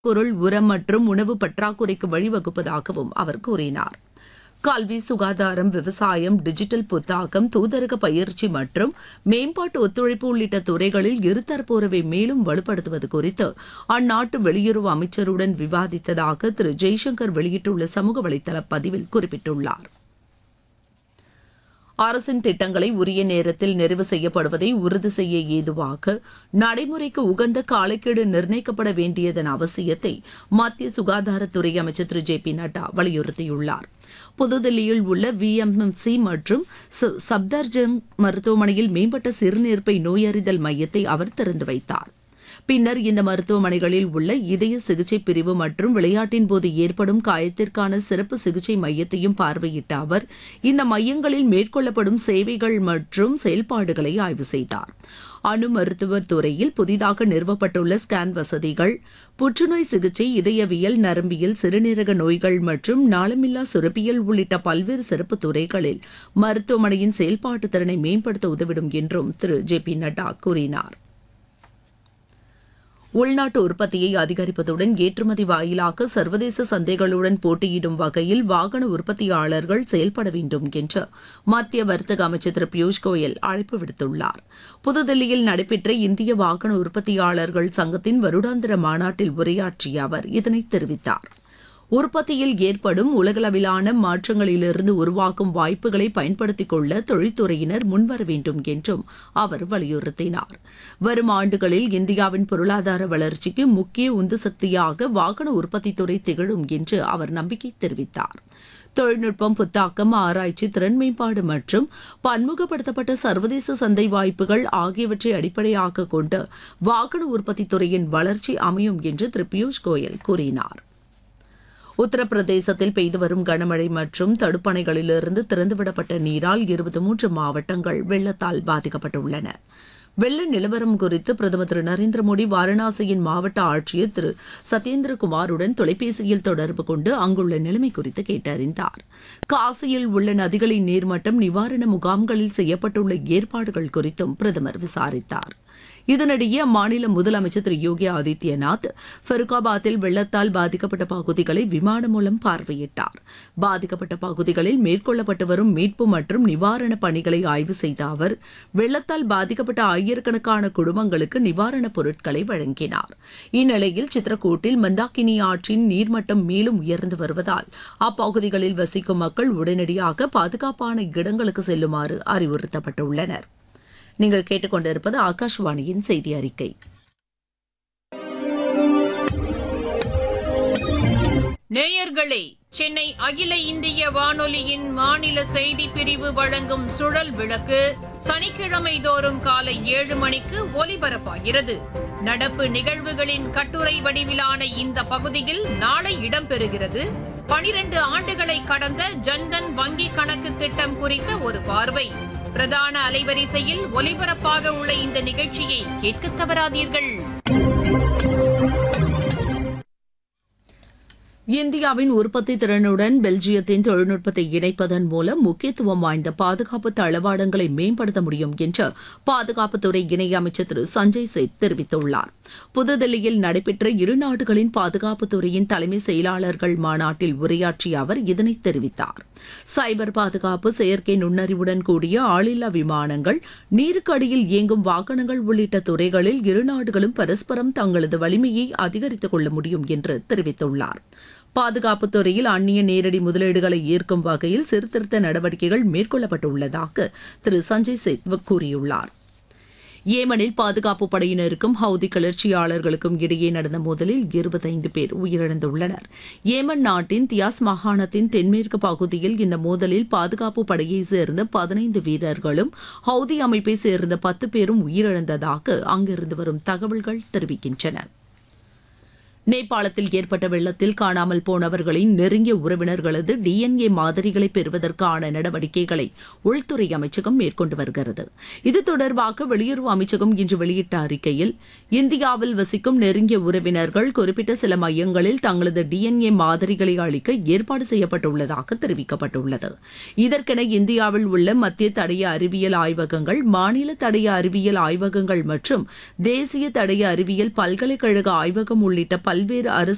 பொருள் உரம் மற்றும் உணவு பற்றாக்குறைக்கு வழிவகுப்பதாகவும் அவர் கூறினார் கல்வி சுகாதாரம் விவசாயம் டிஜிட்டல் புத்தாக்கம் தூதரக பயிற்சி மற்றும் மேம்பாட்டு ஒத்துழைப்பு உள்ளிட்ட துறைகளில் இருதரப்பு உறவை மேலும் வலுப்படுத்துவது குறித்து அந்நாட்டு வெளியுறவு அமைச்சருடன் விவாதித்ததாக திரு ஜெய்சங்கர் வெளியிட்டுள்ள சமூக வலைதள பதிவில் குறிப்பிட்டுள்ளார் அரசின் திட்டங்களை உரிய நேரத்தில் நிறைவு செய்யப்படுவதை உறுதி செய்ய ஏதுவாக நடைமுறைக்கு உகந்த காலக்கெடு நிர்ணயிக்கப்பட வேண்டியதன் அவசியத்தை மத்திய சுகாதாரத்துறை அமைச்சர் திரு ஜே பி நட்டா வலியுறுத்தியுள்ளார் புதுதில்லியில் உள்ள விஎம்எம்சி மற்றும் சு- சப்தர்ஜங் மருத்துவமனையில் மேம்பட்ட சிறுநீர்ப்பை நோயறிதல் மையத்தை அவர் திறந்து வைத்தார் பின்னர் இந்த மருத்துவமனைகளில் உள்ள இதய சிகிச்சை பிரிவு மற்றும் விளையாட்டின் போது ஏற்படும் காயத்திற்கான சிறப்பு சிகிச்சை மையத்தையும் பார்வையிட்ட அவர் இந்த மையங்களில் மேற்கொள்ளப்படும் சேவைகள் மற்றும் செயல்பாடுகளை ஆய்வு செய்தார் அணு மருத்துவர் துறையில் புதிதாக நிறுவப்பட்டுள்ள ஸ்கேன் வசதிகள் புற்றுநோய் சிகிச்சை இதயவியல் நரம்பியல் சிறுநீரக நோய்கள் மற்றும் நாளமில்லா சுரப்பியல் உள்ளிட்ட பல்வேறு சிறப்பு துறைகளில் மருத்துவமனையின் செயல்பாட்டு திறனை மேம்படுத்த உதவிடும் என்றும் திரு ஜே பி நட்டா கூறினார் உள்நாட்டு உற்பத்தியை அதிகரிப்பதுடன் ஏற்றுமதி வாயிலாக சர்வதேச சந்தைகளுடன் போட்டியிடும் வகையில் வாகன உற்பத்தியாளர்கள் செயல்பட வேண்டும் என்று மத்திய வர்த்தக அமைச்சர் திரு பியூஷ் கோயல் அழைப்பு விடுத்துள்ளார் புதுதில்லியில் நடைபெற்ற இந்திய வாகன உற்பத்தியாளர்கள் சங்கத்தின் வருடாந்திர மாநாட்டில் உரையாற்றிய அவர் இதனை தெரிவித்தார் உற்பத்தியில் ஏற்படும் உலகளவிலான மாற்றங்களிலிருந்து உருவாகும் வாய்ப்புகளை பயன்படுத்திக் கொள்ள தொழில்துறையினர் முன்வர வேண்டும் என்றும் அவர் வலியுறுத்தினார் வரும் ஆண்டுகளில் இந்தியாவின் பொருளாதார வளர்ச்சிக்கு முக்கிய உந்து சக்தியாக வாகன உற்பத்தித் துறை திகழும் என்று அவர் நம்பிக்கை தெரிவித்தார் தொழில்நுட்பம் புத்தாக்கம் ஆராய்ச்சி திறன் மேம்பாடு மற்றும் பன்முகப்படுத்தப்பட்ட சர்வதேச சந்தை வாய்ப்புகள் ஆகியவற்றை அடிப்படையாக கொண்டு வாகன உற்பத்தித் துறையின் வளர்ச்சி அமையும் என்று திரு பியூஷ் கோயல் கூறினார் உத்தரப்பிரதேசத்தில் பெய்து வரும் கனமழை மற்றும் தடுப்பணைகளிலிருந்து திறந்துவிடப்பட்ட நீரால் இருபத்தி மூன்று மாவட்டங்கள் வெள்ளத்தால் பாதிக்கப்பட்டுள்ளன வெள்ள நிலவரம் குறித்து பிரதமர் திரு நரேந்திர மோடி வாரணாசியின் மாவட்ட ஆட்சியர் திரு சத்யேந்திரகுமாருடன் தொலைபேசியில் தொடர்பு கொண்டு அங்குள்ள நிலைமை குறித்து கேட்டறிந்தார் காசியில் உள்ள நதிகளின் நீர்மட்டம் நிவாரண முகாம்களில் செய்யப்பட்டுள்ள ஏற்பாடுகள் குறித்தும் பிரதமர் விசாரித்தார் இதனிடையே அம்மாநில முதலமைச்சர் திரு யோகி ஆதித்யநாத் ஃபருக்காபாத்தில் வெள்ளத்தால் பாதிக்கப்பட்ட பகுதிகளை விமானம் மூலம் பார்வையிட்டார் பாதிக்கப்பட்ட பகுதிகளில் மேற்கொள்ளப்பட்டு வரும் மீட்பு மற்றும் நிவாரணப் பணிகளை ஆய்வு செய்த அவர் வெள்ளத்தால் பாதிக்கப்பட்ட ஆயிரக்கணக்கான குடும்பங்களுக்கு நிவாரணப் பொருட்களை வழங்கினார் இந்நிலையில் சித்ரகூட்டில் மந்தாக்கினி ஆற்றின் நீர்மட்டம் மேலும் உயர்ந்து வருவதால் அப்பகுதிகளில் வசிக்கும் மக்கள் உடனடியாக பாதுகாப்பான இடங்களுக்கு செல்லுமாறு அறிவுறுத்தப்பட்டுள்ளனர் நீங்கள் கேட்டுக்கொண்டிருப்பது ஆகாஷ்வாணியின் செய்தி அறிக்கை நேயர்களே சென்னை அகில இந்திய வானொலியின் மாநில செய்தி பிரிவு வழங்கும் சுழல் விளக்கு சனிக்கிழமை தோறும் காலை ஏழு மணிக்கு ஒலிபரப்பாகிறது நடப்பு நிகழ்வுகளின் கட்டுரை வடிவிலான இந்த பகுதியில் நாளை இடம்பெறுகிறது பனிரெண்டு ஆண்டுகளை கடந்த ஜன்தன் வங்கி கணக்கு திட்டம் குறித்த ஒரு பார்வை பிரதான அலைவரிசையில் ஒலிபரப்பாக உள்ள இந்த நிகழ்ச்சியை கேட்கத் தவறாதீர்கள் இந்தியாவின் உற்பத்தி திறனுடன் பெல்ஜியத்தின் தொழில்நுட்பத்தை இணைப்பதன் மூலம் முக்கியத்துவம் வாய்ந்த பாதுகாப்பு தளவாடங்களை மேம்படுத்த முடியும் என்று பாதுகாப்புத்துறை இணையமைச்சர் திரு சஞ்சய் சேத் தெரிவித்துள்ளார் புதுதில்லியில் நடைபெற்ற இரு நாடுகளின் பாதுகாப்புத்துறையின் தலைமை செயலாளர்கள் மாநாட்டில் உரையாற்றிய அவர் இதனை தெரிவித்தார் சைபர் பாதுகாப்பு செயற்கை நுண்ணறிவுடன் கூடிய ஆளில்லா விமானங்கள் நீருக்கு அடியில் இயங்கும் வாகனங்கள் உள்ளிட்ட துறைகளில் இரு நாடுகளும் பரஸ்பரம் தங்களது வலிமையை அதிகரித்துக் கொள்ள முடியும் என்று தெரிவித்துள்ளார் பாதுகாப்புத் துறையில் அந்நிய நேரடி முதலீடுகளை ஈர்க்கும் வகையில் சீர்திருத்த நடவடிக்கைகள் மேற்கொள்ளப்பட்டுள்ளதாக திரு சஞ்சய் சேத் கூறியுள்ளார் ஏமனில் பாதுகாப்பு படையினருக்கும் ஹவுதி கிளர்ச்சியாளர்களுக்கும் இடையே நடந்த மோதலில் இருபத்தைந்து பேர் உயிரிழந்துள்ளனர் ஏமன் நாட்டின் தியாஸ் மாகாணத்தின் தென்மேற்கு பகுதியில் இந்த மோதலில் பாதுகாப்பு படையைச் சேர்ந்த பதினைந்து வீரர்களும் ஹவுதி அமைப்பை சேர்ந்த பத்து பேரும் உயிரிழந்ததாக அங்கிருந்து வரும் தகவல்கள் தெரிவிக்கின்றன நேபாளத்தில் ஏற்பட்ட வெள்ளத்தில் காணாமல் போனவர்களின் நெருங்கிய உறவினர்களது டிஎன்ஏ மாதிரிகளை பெறுவதற்கான நடவடிக்கைகளை உள்துறை அமைச்சகம் மேற்கொண்டு வருகிறது இது தொடர்பாக வெளியுறவு அமைச்சகம் இன்று வெளியிட்ட அறிக்கையில் இந்தியாவில் வசிக்கும் நெருங்கிய உறவினர்கள் குறிப்பிட்ட சில மையங்களில் தங்களது டிஎன்ஏ மாதிரிகளை அளிக்க ஏற்பாடு செய்யப்பட்டுள்ளதாக தெரிவிக்கப்பட்டுள்ளது இதற்கென இந்தியாவில் உள்ள மத்திய தடய அறிவியல் ஆய்வகங்கள் மாநில தடய அறிவியல் ஆய்வகங்கள் மற்றும் தேசிய தடய அறிவியல் பல்கலைக்கழக ஆய்வகம் உள்ளிட்ட பல்வேறு அரசு